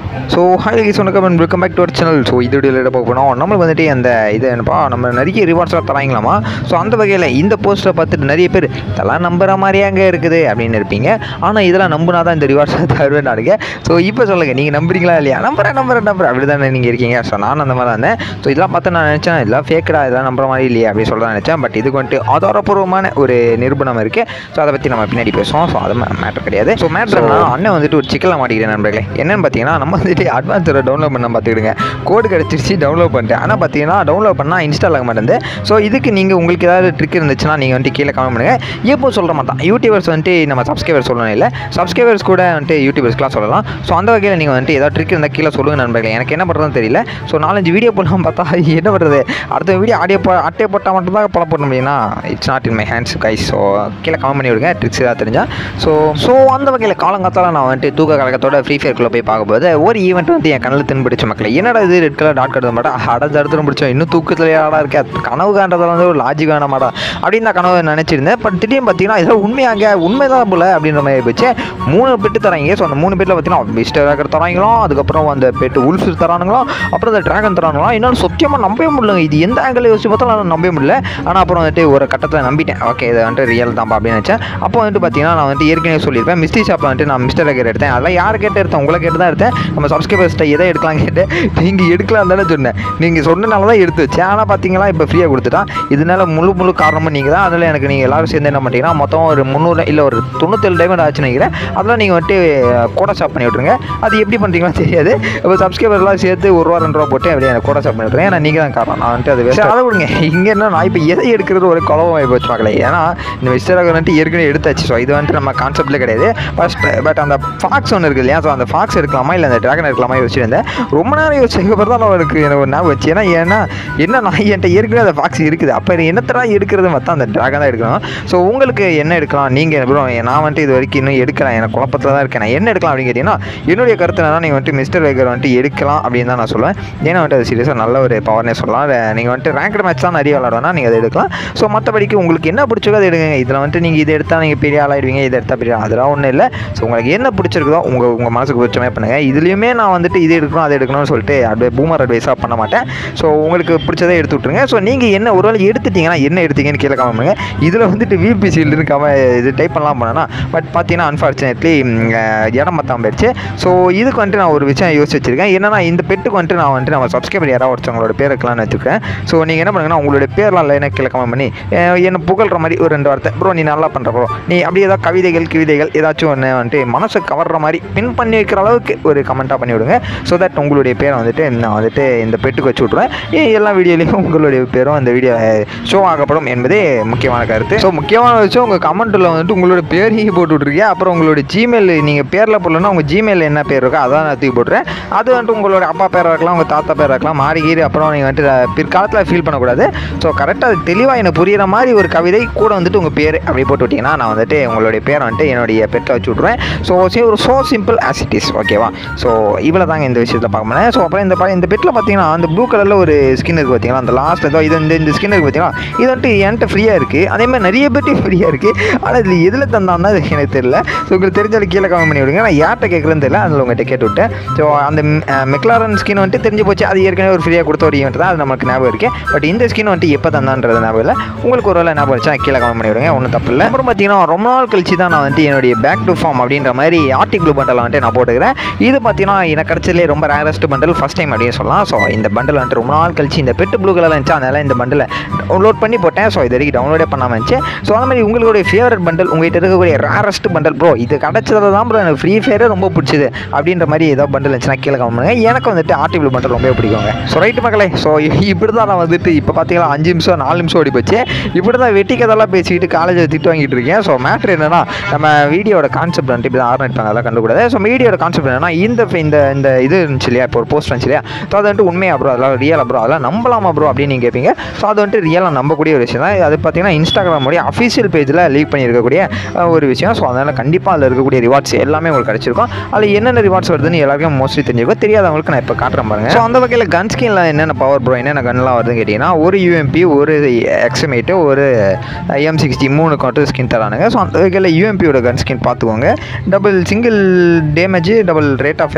so hi guys வணக்கம் and welcome back to our channel so இது வீடியோவில் பார்க்க போனோம் நம்மளுக்கு வந்துட்டு அந்த இது என்னப்பா நம்ம நிறைய ரிவார்ட்ஸ்லாம் தராங்களாமா ஸோ அந்த வகையில் இந்த போஸ்ட்டை பார்த்துட்டு நிறைய பேர் இதெல்லாம் நம்புற மாதிரியாங்க இருக்குது அப்படின்னு இருப்பீங்க ஆனால் இதெல்லாம் நம்பினா தான் இந்த ரிவார்ட்ஸை தருவேன்னாருங்க ஸோ இப்போ சொல்லுங்கள் நீங்கள் நம்புறீங்களா இல்லையா நம்புறேன் நம்புறேன் நம்புறேன் அப்படி தானே நீங்கள் இருக்கீங்க ஸோ நான் அந்த மாதிரி தான் இருந்தேன் ஸோ இதெல்லாம் பார்த்து நான் நினச்சேன் இதெல்லாம் ஃபேக்கடா இதெல்லாம் நம்புற மாதிரி இல்லையா அப்படின்னு சொல்ல நினச்சேன் பட் இதுக்கு வந்துட்டு ஆதாரப்பூர்வமான ஒரு நிரூபணம் இருக்குது ஸோ அதை பற்றி நம்ம பின்னாடி பேசுவோம் ஸோ அது மேட்டர் கிடையாது ஸோ மேட்டர்னா அண்ணன் வந்துட்டு ஒரு சிக்கலாக மாட்டிக்கிறேன் நண்பர்களே என்னன்னு பார்த்தீங்கன்னா நம்ம வந்துட்டு அட்வான்ஸரை டவுன்லோட் பண்ண பார்த்துக்கிடுங்க கோடு கிடச்சிருச்சு டவுன்லோட் பண்ணிட்டேன் ஆனால் பார்த்தீங்கன்னா டவுன்லோட் பண்ணால் இன்ஸ்டால் ஆக மாட்டேங்குது ஸோ இதுக்கு நீங்கள் உங்களுக்கு ஏதாவது ட்ரிக் இருந்துச்சுன்னா நீங்கள் வந்துட்டு கீழே கமெண்ட் பண்ணுங்கள் எப்போ சொல்கிற மாட்டான் யூடியூபர்ஸ் வந்துட்டு நம்ம சப்ஸ்கிரைபர் சொல்லணும் இல்லை சப்ஸ்கிரைபர்ஸ் கூட வந்துட்டு யூடியூபர்ஸ்க்குலாம் சொல்லலாம் ஸோ அந்த வகையில் நீங்கள் வந்துட்டு ஏதாவது ட்ரிக் இருந்தால் கீழே சொல்லுங்கள் நண்பர்களே எனக்கு என்ன பண்ணுறதுன்னு தெரியல ஸோ நாலஞ்சு வீடியோ போடலாம் பார்த்தா என்ன பண்ணுறது அடுத்த வீடியோ ஆடியோ போ அட்டையை போட்டால் மட்டும்தான் பல போட முடியும்னா it's not in my hands guys so கீழே கமெண்ட் பண்ணி விடுங்க ட்ரிக்ஸ் ஏதாவது தெரிஞ்சா ஸோ ஸோ அந்த வகையில் காலங்காத்தால நான் வந்துட்டு தூக்க கழகத்தோட ஃப்ரீ ஃபயர்க்குள்ளே போய் பார்க்கும்போது ஒரு ஈவெண்ட் வந்து என் கண்ணில் தின்படிச்ச மக்களே என்னடா இது ரெட் கலர் டாட் கடுத மாட்டா அடஞ்ச அடுத்து பிடிச்சோம் இன்னும் தூக்கத்தில் ஆடா இருக்கே கனவு காண்றதுல வந்து ஒரு லாஜிக் வேண மாட்டா அப்படின்னு நான் கனவு நினச்சிருந்தேன் பட் திடீர்னு பார்த்தீங்கன்னா இதெல்லாம் உண்மையாங்க உண்மைதான் போல அப்படின்ற மாதிரி போச்சு மூணு பெட்டு தராங்க ஸோ அந்த மூணு பெட்டில் பார்த்தீங்கன்னா மிஸ்டர் ரேக்கர் தராங்களோ அதுக்கப்புறம் அந்த பெட்டு உல்ஃப் தரானுங்களோ அப்புறம் அந்த டிராகன் தரானுங்களோ என்னால் சத்தியமாக நம்பவே முடியலங்க இது எந்த ஆங்கிள் யோசிச்சு பார்த்தாலும் நான் நம்பவே முடியல ஆனால் அப்புறம் வந்துட்டு ஒரு கட்டத்தில் நம்பிட்டேன் ஓகே இது வந்துட்டு ரியல் தான்ப்பா அப்படின்னு நினச்சேன் அப்போ வந்துட்டு பார்த்தீங்கன்னா நான் வந்துட்டு ஏற்கனவே சொல்லியிருப்பேன் மிஸ்டி ஷாப்பில் வந்துட்டு நான் மிஸ்டர் ரேக்கர் எடுத்தேன் அதெல்லாம் யார் கேட்டு எடுத்தேன் உங்களை கேட்டு தான் எடுத்தேன் நம்ம சப்ஸ்கிரைபர்ஸ்ட்டை எதை எடுக்கலாம் கேட்டு நீங்கள் எடுக்கலாம் தானே சொன்னேன் நீங்கள் சொன்னனால தான் எடுத்து வச்சேன் ஆனால் பார்த்தீங்களா இப்போ ஃப்ரீயாக கொடுத்துட்டான் இதனால முழு முழு காரணமும் நீங்கள் தான் அதில் எனக்கு நீங்கள் எல்லாரும் சேர்ந்து என்ன பண்ணிட்டீங்கன்னா மொத்தம் ஒரு முந்நூறு இல்லை ஒரு தொண்ணூத்தேழு டைமண்ட் ஆச்சுன்னு நினைக்கிறேன் அதெல்லாம் நீங்கள் வந்துட்டு கோடா ஷாப் பண்ணி விட்ருங்க அது எப்படி பண்ணுறீங்களோ தெரியாது இப்போ சப்ஸ்கிரைபர்லாம் சேர்த்து ஒரு ரூபா ரெண்டு ரூபா போட்டு அப்படியே எனக்கு கோடா ஷாப் பண்ணி விட்ருங்க ஏன்னா நீங்கள் தான் காரணம் நான் வந்துட்டு அது வேஸ்ட் அதை விடுங்க இங்கே என்ன நான் இப்போ எதை எடுக்கிறது ஒரு குழப்பமாகி போச்சு பார்க்கல ஏன்னா இந்த மிஸ்டராக வந்துட்டு ஏற்கனவே எடுத்தாச்சு ஸோ இது வந்துட்டு நம்ம கான்செப்ட்ல கிடையாது ஃபஸ்ட் பட் அந்த ஃபாக்ஸ் ஒன்று இருக்கு இல்லையா ஸோ அந்த ஃபாக்ஸ் எடுக்கலாமா இல்லை அந்த ட்ராகன் எடுக்கலாமா யோசிச்சிருந்தேன் ரொம்ப நேரம் யோசிச்சதுக்கு அப்புறம் தான் எனக்கு எனக்கு ஒரு ஞாபகம் வச்சு ஏன்னா ஏன்னா என்ன நான் என்கிட்ட ஏற்கனவே அந்த ஃபாக்ஸ் இருக்குது அப்போ என்னத்தடா எடுக்கிறது மொத்தம் அந்த ட்ராகன் தான் எடுக்கணும் ஸோ உங்களுக்கு என்ன எடுக்கலாம் நீங்கள் ப்ரோ நான் வந்துட்டு இது வரைக்கும் இன்னும் எடுக்கலாம் எனக்கு குழப்பத்தில் தான் இருக்கேன் நான் என்ன எடுக்கலாம் அப்படின்னு கேட்டிங்கன்னா என்னுடைய கருத்து என்னன்னா நீங்கள் வந்துட்டு மிஸ்டர் வேகர் வந்துட்டு எடுக்கலாம் அப்படின்னு தான் நான் சொல்லுவேன் ஏன்னா வந்துட்டு அது சீரியஸாக நல்ல ஒரு பவர்னே சொல்லலாம் நீங்கள் வந்துட்டு ரேங்க்டு மேட்ச் தான் நிறைய விளாடுவேன்னா நீங்கள் அதை எடுக்கலாம் ஸோ மற்றபடிக்கு உங்களுக்கு என்ன பிடிச்சதோ அதை எடுங்க இதில் வந்துட்டு நீங்கள் இதை எடுத்தால் நீங்கள் பெரிய ஆளாயிடுவீங்க இதை எடுத்தால் பெரிய ஆள் அதெல்லாம் ஒன்றும் இல்லை ஸோ உங்களுக்கு என்ன பிடிச்சிருக்குதோ உங்கள் உங்கள் மனசுக்கு பிடிச்ச மாதிரி பண்ணுங்கள் இதுலேயுமே நான் வந்துட்டு இது எடுக்கணும் அதை எடுக்கணும்னு சொல்லிட்டு அட்வை பூமர் அட்வைஸாக பண்ண மாட்டேன் ஸோ உங்களுக்கு பிடிச்சதை எடுத்து விட்ருங்க ஸோ நீங்கள் என்ன ஒரு வேளை எடுத்துட்டீங்கன்னா என்ன எடுத்தீங்கன்னு கீழே கமெண்ட் பண்ணுங்க இதில் வந்துட்டு விபி சீல்டுன்னு கம இது டைப் பண்ணலாம் போனேன்னா பட் பார்த்தீங்கன்னா அன்ஃபார்ச்சுனேட்லி இடம் மத்தாம போயிடுச்சு ஸோ இதுக்கு வந்துட்டு நான் ஒரு விஷயம் யோசிச்சு வச்சிருக்கேன் என்னன்னா இந்த பெட்டுக்கு வந்துட்டு நான் வந்துட்டு நம்ம சப்ஸ்கிரைபர் யாராவது ஒருத்தவங்களோட பேர் இருக்கலாம்னு வச்சுருக்கேன் ஸோ நீங்கள் என்ன பண்ணுங்கன்னா உங்களுடைய பேர்லாம் இல்லை எனக்கு கீழே கமெண்ட் பண்ணி அஹ், என்னை புகழ்ற மாதிரி ஒரு ரெண்டு வார்த்தை ப்ரோ நீ நல்லா பண்ணுற ப்ரோ நீ அப்படி ஏதாவது கவிதைகள் கிவிதைகள் ஏதாச்சும் ஒன்று வந்துட்டு மனசை கவர்ற மாதிரி பின் பண்ணி வைக்கிற அளவுக்கு ஒரு கமெண்ட்டாக பண்ணி விடுங்க ஸோ தட் உங்களுடைய பேரை வந்துட்டு நான் வந்துட்டு இந்த பெட்டுக்கு வச்சு விட்ருவேன் ஏ- எல்லா வீடியோலையும் உங்களுடைய பேரும் இந்த வீடியோ ஷோ ஆகப்படும் என்பதே முக்கியமான கருத்து ஸோ முக்கியமான விஷயம் உங்கள் கமெண்ட்டில் வந்துட்டு உங்களோட பேரையும் போட்டு விட்ருக்கீங்க அப்புறம் உங்களுடைய ஜிமெயில் நீங்கள் பேரில் போடலன்னா உங்கள் ஜிமெயில் என்ன பேர் இருக்கோ அதான் நான் தூக்கி போட்டுறேன் அது வந்துட்டு உங்களோட அப்பா பேராக இருக்கலாம் உங்கள் தாத்தா பேராக இருக்கலாம் மாறி கீறி அப்புறம் நீங்கள் வந்துட்டு அஹ், பிற்காலத்தில் ஃபீல் பண்ணக்கூடாது ஸோ கரெக்டாக அது தெளிவாக எனக்கு புரியிற மாதிரி ஒரு கவிதை கூட வந்துட்டு உங்கள் பேர் அப்படி போட்டு விட்டிங்கன்னா நான் வந்துட்டு உங்களுடைய பேரை வந்துட்டு என்னுடைய பெட்டில் வச்சு விட்ருவேன் ஸோ ஒரு so simple as it is ஓகேவா ஸோ இவ்வளோ தாங்க இந்த விஷயத்தில் பார்க்க முடியும் ஸோ அப்புறம் இந்த ப- இந்த பெட்டில் பார்த்தீங்கன்னா அந்த ப்ளூ கலரில் ஒரு ஸ்கின் இருக்குது பார்த்தீங்களா அந்த லாஸ்ட் ஏதோ இது இந்த இந்த ஸ்கின் இருக்குது பார்த்தீங்களா இது வந்துட்டு என்கிட்ட ஃப்ரீயாக இருக்குது அதே மாதிரி நிறைய பேர்ட்டு ஃப்ரீயாக இருக்குது ஆனால் இதில் எதில் தந்தான்னு அது எனக்கு தெரியல ஸோ உங்களுக்கு தெரிஞ்சாலும் கீழே கமெண்ட் பண்ணி விடுங்க நான் யார்கிட்ட கேட்குறேன்னு தெரியல அதில் உங்கள்கிட்ட கேட்டு விட்டேன் ஸோ அந்த மெக்லாரன் ஸ்கின் வந்துட்டு தெரிஞ்சு போச்சு அது ஏற்கனவே ஒரு ஃப்ரீயாக கொடுத்த ஒரு ஈவெண்ட் தான் அது நமக்கு ஞாபகம் இருக்குது பட் இந்த ஸ்கின் வந்துட்டு எப்போ தந்தான்றது ஞாபகம் இல்லை உங்களுக்கு ஒரு வேலை ஞாபகம் வச்சா கீழே கமெண்ட் பண்ணி விடுங்க ஒன்றும் தப்பு இல்லை அப்புறம் பார்த்தீங்கன்னா ரொம்ப நாள் கழிச்சு தான் நான் வந்துட்டு என்னுடைய பேக் டு ஃபார்ம் அப்படின்ற மாதிரி ஆர்டிக் ப்ளூ பண்டலை வந்துட்டு நான் போட்டுக்கிறேன் இது பார்த்தீங்கன்னா எனக்கு கிடச்சதுலே ரொம்ப ரேரஸ்ட் பண்டல் ஃபஸ்ட் டைம் அப்படின்னு சொல்லலாம் ஸோ இந்த பண்டல் வந்துட்டு ரொம்ப நாள் கழிச்சு இந்த பெட்டு ப்ளூ கலர் இருந்துச்சு அதனால இந்த பண்டலை டவுன்லோட் பண்ணி போட்டேன் ஸோ இது வரைக்கும் டவுன்லோடே பண்ணாமல் இருந்துச்சு ஸோ அந்த மாதிரி உங்களுடைய ஃபேவரட் பண்டல் உங்கள்கிட்ட இருக்கக்கூடிய ரேரஸ்ட் பண்டல் ப்ரோ இது கிடச்சது தான் ப்ரோ எனக்கு ஃப்ரீ ஃபயரே ரொம்ப பிடிச்சது அப்படின்ற மாதிரி ஏதோ பண்டல் இருந்துச்சுன்னா கீழே கமெண்ட் பண்ணுங்க எனக்கு வந்துட்டு ஆர்டிக் ப்ளூ பண்டல் ரொம்ப பிடிக்குங்க ஸோ ரைட்டு மக்களே ஸோ இப்படி தான் நான் வந்துட்டு இப்போ பார்த்தீங்களா அஞ்சு நிமிஷம் நாலு நிமிஷம் ஓடி போச்சு இப்படி தான் வெட்டி கதெல்லாம் பேசிக்கிட்டு காலேஜில் திட்டு வாங்கிட்டு இருக்கேன் ஸோ மேட்ரு என்னன்னா நம்ம வீடியோட கான்செப்ட் வந்துட்டு இப்படி தான் ஆரம்பிப்பாங்க அதெல்லாம் கண்டுக்கூடாது ஸோ வீடியோட கான்செப்ட் என்னன்னா இந்த இந்த இந்த இது இருந்துச்சு இல்லையா இப்போ ஒரு போஸ்ட் இருந்துச்சு இல்லையா ஸோ அது வந்துட்டு உண்மையா ப்ரோ அதெல்லாம் ரியலா ப்ரோ அதெல்லாம் நம்பலாமா ப்ரோ அப்படின்னு நீங்கள் கேட்பீங்க ஸோ அது வந்துட்டு ரியலாக நம்பக்கூடிய ஒரு விஷயம் தான் அது பார்த்தீங்கன்னா இன்ஸ்டாகிராம் உடைய அஃபிஷியல் பேஜில் லீக் பண்ணியிருக்கக்கூடிய அஹ், ஒரு விஷயம் ஸோ அதனால் கண்டிப்பாக அதில் இருக்கக்கூடிய ரிவார்ட்ஸ் எல்லாமே உங்களுக்கு கிடச்சிருக்கும் அதில் என்னென்ன ரிவார்ட்ஸ் வருதுன்னு எல்லாருக்கும் மோஸ்ட்லி தெரிஞ்சிருக்கும் தெரியாதவங்களுக்கு நான் இப்போ காட்டுறேன் பாருங்க ஸோ அந்த வகையில் கன் ஸ்கின்ல என்னென்ன பவர் ப்ரோ என்னென்ன கன்லாம் வருதுன்னு கேட்டிங்கன்னா ஒரு யூஎம்பி ஒரு எக்ஸ்எமேட்டு ஒரு எம் சிக்ஸ்டி மூணு காட்டு ஸ்கின் தரானுங்க ஸோ அந்த வகையில் யூஎம்பியோட கன் ஸ்கின் பார்த்துக்கோங்க double single damage double rate of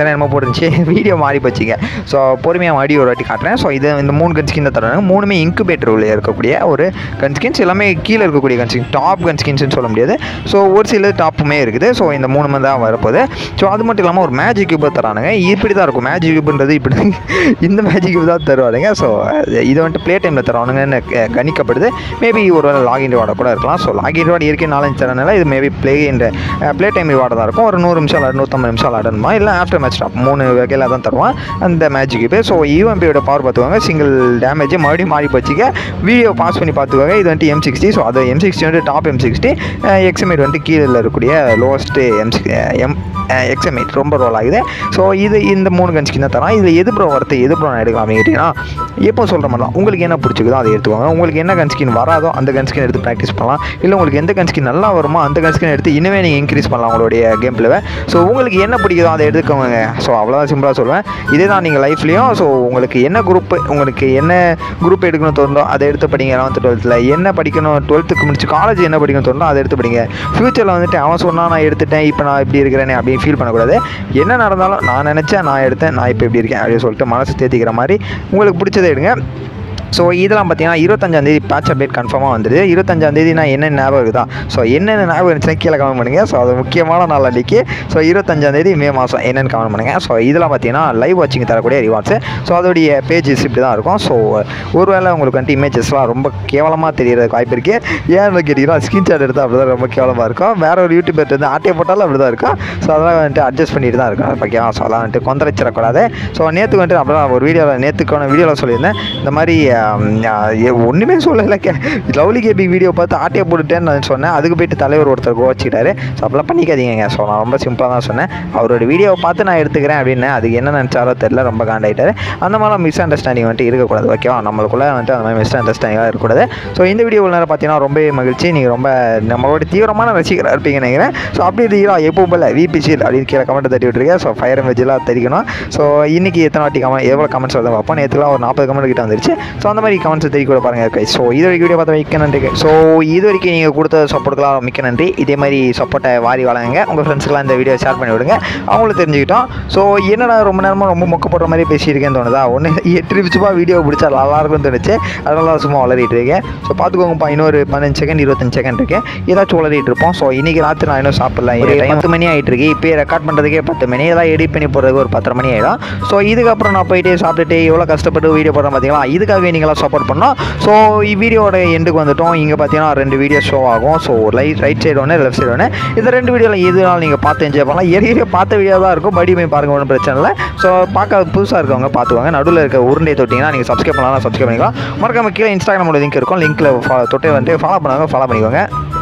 accident என்னமோ போட்டுருந்துச்சு வீடியோ மாறி போச்சுங்க ஸோ பொறுமையாக மாடி ஒரு வாட்டி காட்டுறேன் ஸோ இது இந்த மூணு கன் ஸ்கின் தான் தராங்க மூணுமே இன்குபேட்டர் உள்ள இருக்கக்கூடிய ஒரு கன் ஸ்கின்ஸ் எல்லாமே கீழே இருக்கக்கூடிய கன் ஸ்கின் டாப் கன் ஸ்கின்ஸ்னு சொல்ல முடியாது ஸோ ஒரு சில டாப்புமே இருக்குது ஸோ இந்த மூணுமே தான் வரப்போகுது ஸோ அது மட்டும் இல்லாமல் ஒரு மேஜிக் கியூப் தரானுங்க இப்படி தான் இருக்கும் மேஜிக் கியூப்ன்றது இப்படி இந்த மேஜிக் கியூப் தான் தருவானுங்க ஸோ இது வந்துட்டு ப்ளே டைமில் தருவானுங்கன்னு க- கணிக்கப்படுது மேபி ஒரு வேளை லாகின் ரிவார்டாக கூட இருக்கலாம் ஸோ லாகின் ரிவார்டு இயற்கை நாலஞ்சு தரனால இது மேபி ப்ளே இந்த ப்ளே டைம் ரிவார்டாக தான் இருக்கும் ஒரு நூறு நிமிஷம் இல்லை நூற்றம்பது நிமிஷம் விளாடணுமா இல்லை ஆஃப்டர் மேட்ச் டாப் மூணு வகையில் தான் தருவான் அந்த மேஜிக் கியூப் ஸோ யூஎம்பியோட பவர் பார்த்துக்கோங்க சிங்கிள் டேமேஜ் மறுபடியும் மாறி போச்சுக்க வீடியோ பாஸ் பண்ணி பார்த்துக்கோங்க இது வந்துட்டு எம் சிக்ஸ்டி ஸோ அது எம் சிக்ஸ்டி வந்து டாப் எம் சிக்ஸ்டி எக்ஸ்எம்ஐட் வந்துட்டு கீழே இருக்கக்கூடிய லோவஸ்ட்டு எம் எம் எக்ஸ்எம்ஐட் ரொம்ப ரோல் ஆகுது ஸோ இது இந்த மூணு கன் ஸ்கின் தான் தரான் இதில் எது ப்ரோ வரத்து எது ப்ரோ நான் எடுக்கலாம் அப்படின்னு கேட்டிங்கன்னா எப்போ சொல்கிற மாதிரி தான் உங்களுக்கு என்ன பிடிச்சிக்குதோ அதை எடுத்துக்கோங்க உங்களுக்கு என்ன கன் ஸ்கின் வராதோ அந்த கன் ஸ்கின் எடுத்து ப்ராக்டிஸ் பண்ணலாம் இல்லை உங்களுக்கு எந்த கன் ஸ்கின் நல்லா வருமோ அந்த கன் ஸ்கின் எடுத்து இன்னுமே நீங்கள் இன்க்ரீஸ் பண்ணலாம் உங்களுடைய கேம் பிளேவை ஸோ உங்களுக்கு என்ன பிடிக்குதோ அதை எடுத்துக்கோங்க ஸோ அவ்வளோதான் சிம்பிளாக சொல்லுவேன் இதே தான் நீங்கள் லைஃப்லேயும் ஸோ உங்களுக்கு என்ன குரூப் உங்களுக்கு என்ன குரூப் எடுக்கணும் தோணுதோ அதை எடுத்து படிங்க லெவன்த்து டுவெல்த்தில் என்ன படிக்கணும் டுவெல்த்துக்கு முடிச்சு காலேஜ் என்ன படிக்கணும் தோணுதோ அதை எடுத்து படிங்க ஃப்யூச்சரில் வந்துட்டு அவன் சொன்னா நான் எடுத்துட்டேன் இப்போ நான் இப்படி இருக்கிறேனே அப்படின்னு ஃபீல் பண்ணக்கூடாது என்ன நடந்தாலும் நான் நினச்சேன் நான் எடுத்தேன் நான் இப்போ இப்படி இருக்கேன் அப்படின்னு சொல்லிட்டு மனசு தேத்திக்கிற மாதிரி உங்களுக்கு பிடிச்சதை எடுங்க ஸோ இதெல்லாம் பார்த்தீங்கன்னா இருபத்தஞ்சாந்தேதி பேட்ச் அப்டேட் கன்ஃபார்மாக வந்துடுது இருபத்தஞ்சாந்தேதி நான் என்ன ஞாபகம் இருக்குதா ஸோ என்னென்ன ஞாபகம் இருந்துச்சுன்னா கீழே கமெண்ட் பண்ணுங்கள் ஸோ அது முக்கியமான நாள் அன்றைக்கி ஸோ இருபத்தஞ்சாந்தேதி மே மாதம் என்னென்னு கமெண்ட் பண்ணுங்கள் ஸோ இதெல்லாம் பார்த்தீங்கன்னா லைவ் வாட்சிங் தரக்கூடிய ரிவார்ட்ஸு ஸோ அதோடைய பேஜஸ் இப்படி தான் இருக்கும் ஸோ ஒருவேளை உங்களுக்கு வந்துட்டு இமேஜஸ்லாம் ரொம்ப கேவலமாக தெரியறதுக்கு வாய்ப்பு இருக்குது ஏன்னு கேட்டிங்கன்னா ஸ்க்ரீன்ஷாட் எடுத்தால் அப்படி தான் ரொம்ப கேவலமாக இருக்கும் வேற ஒரு யூடியூபர் வந்து ஆட்டையை போட்டாலும் அப்படி தான் இருக்கும் ஸோ அதெல்லாம் வந்துட்டு அட்ஜஸ்ட் பண்ணிட்டு தான் இருக்கும் ஓகேவா ஸோ அதெல்லாம் வந்துட்டு கொந்தளிச்சிடக்கூடாது ஸோ நேற்றுக்கு வந்துட்டு அப்படி தான் ஒரு வீடியோவில் நேற்றுக்கான வீடியோவில் சொல்லியிருந்தேன் இந்த மாதிரி ஆம், ஆ, எ- ஒன்றுமே சொல்லலை கே லவ்லி கேபிங் வீடியோ பார்த்து ஆட்டையை போட்டுட்டேன்னு நான் சொன்னேன் அதுக்கு போயிட்டு தலைவர் ஒருத்தர் கோச்சிக்கிட்டாரு ஸோ அப்படிலாம் பண்ணிக்காதீங்க ஸோ நான் ரொம்ப சிம்பிளாக தான் சொன்னேன் அவரோட வீடியோவை பார்த்து நான் எடுத்துக்கிறேன் அப்படின்னு அதுக்கு என்ன நினச்சாரோ தெரில ரொம்ப காண்டாயிட்டாரு அந்த மாதிரிலாம் மிஸ் அண்டர்ஸ்டாண்டிங் வந்துட்டு இருக்கக்கூடாது ஓகேவா நம்மளுக்குள்ளே வந்துட்டு அந்த மாதிரி மிஸ் அண்டர்ஸ்டாண்டிங்காக இருக்கக்கூடாது ஸோ இந்த வீடியோ நேரம் பார்த்தீங்கன்னா ரொம்ப மகிழ்ச்சி நீங்கள் ரொம்ப நம்மளோட தீவிரமான ரசிகராக இருப்பீங்கன்னு நினைக்கிறேன் ஸோ அப்படி இருக்கீங்களா எப்போ போல விபிசிஎல் அப்படின்னு கீழே கமெண்ட் தட்டி விட்டுருக்கேன் ஸோ ஃபயர் எமேஜெலாம் தெரிவிக்கணும் ஸோ இன்னைக்கு எத்தனை வாட்டி கமெண்ட் எவ்வளோ கமெண்ட்ஸ் வருது பார்ப்போம் நேற்றுலாம் ஒரு நாற்பது கமெண்ட் கிட்ட வந்துருச்சு ஸோ அந்த மாதிரி கமெண்ட்ஸ் தெரிவிக்க கூட பாருங்க கை ஸோ இது வரைக்கும் வீடியோ பார்த்த மிக்க நன்றி ஸோ இது வரைக்கும் நீங்கள் கொடுத்த சப்போர்ட்டுக்கெல்லாம் மிக்க நன்றி இதே மாதிரி சப்போர்ட்டை வாரி வழங்குங்க உங்கள் ஃப்ரெண்ட்ஸ்க்கெலாம் இந்த வீடியோ ஷேர் பண்ணி விடுங்க அவங்களும் தெரிஞ்சுக்கிட்டோம் ஸோ என்னடா ரொம்ப நேரமாக ரொம்ப மொக்க போடுற மாதிரி பேசியிருக்கேன்னு தோணுதா ஒன்று எட்டு நிமிஷமாக வீடியோ பிடிச்சா நல்லா இருக்கும்னு தோணுச்சு அதனால தான் சும்மா வளரிட்டு இருக்கேன் ஸோ பார்த்துக்கோங்கப்பா இன்னொரு பதினஞ்சு செகண்ட் இருபத்தஞ்சு செகண்ட் இருக்கு ஏதாச்சும் வளரிட்டு இருப்போம் ஸோ இன்னைக்கு ராத்திரி நான் இன்னும் சாப்பிடல ஒரு பத்து மணி ஆகிட்டு இருக்கு இப்போ ரெக்கார்ட் பண்ணுறதுக்கே பத்து மணி இதெல்லாம் எடிட் பண்ணி போடுறதுக்கு ஒரு பத்தரை மணி ஆகிடும் ஸோ இதுக்கப்புறம் நான் போயிட்டு சாப்பிட்டுட்டு எவ்வளோ கஷ்டப்பட்டு வீடியோ போடுறேன் பார்த்தீங்களா இதுக்காகவே நீங்களாம் சப்போர்ட் பண்ணோம் ஸோ வீடியோட எண்டுக்கு வந்துட்டோம் இங்கே பார்த்தீங்கன்னா ரெண்டு வீடியோ ஷோ ஆகும் ஸோ லைட் ரைட் சைடு ஒன்று லெஃப்ட் சைடு ஒன்று இந்த ரெண்டு வீடியோவில் எதுனாலும் நீங்கள் பார்த்து என்ஜாய் பண்ணலாம் ஏற்கனவே பார்த்த வீடியோ தான் இருக்கும் படி போய் பாருங்க ஒன்றும் பிரச்சனை இல்லை ஸோ பார்க்க புதுசாக இருக்கவங்க பார்த்துவாங்க நடுவில் இருக்க உருண்டை தொட்டிங்கன்னா நீங்கள் சப்ஸ்கிரைப் பண்ணலாம் சப்ஸ்கிரைப் பண்ணிக்கலாம் மறக்காம கீழே இன்ஸ்டாகிராமோட லிங்க் இருக்கும் லிங்க்கில் தொட்டே வந்துட்டு ஃபாலோ பண்ணுவாங்க ஃபாலோ பண்ணிக்கோங்க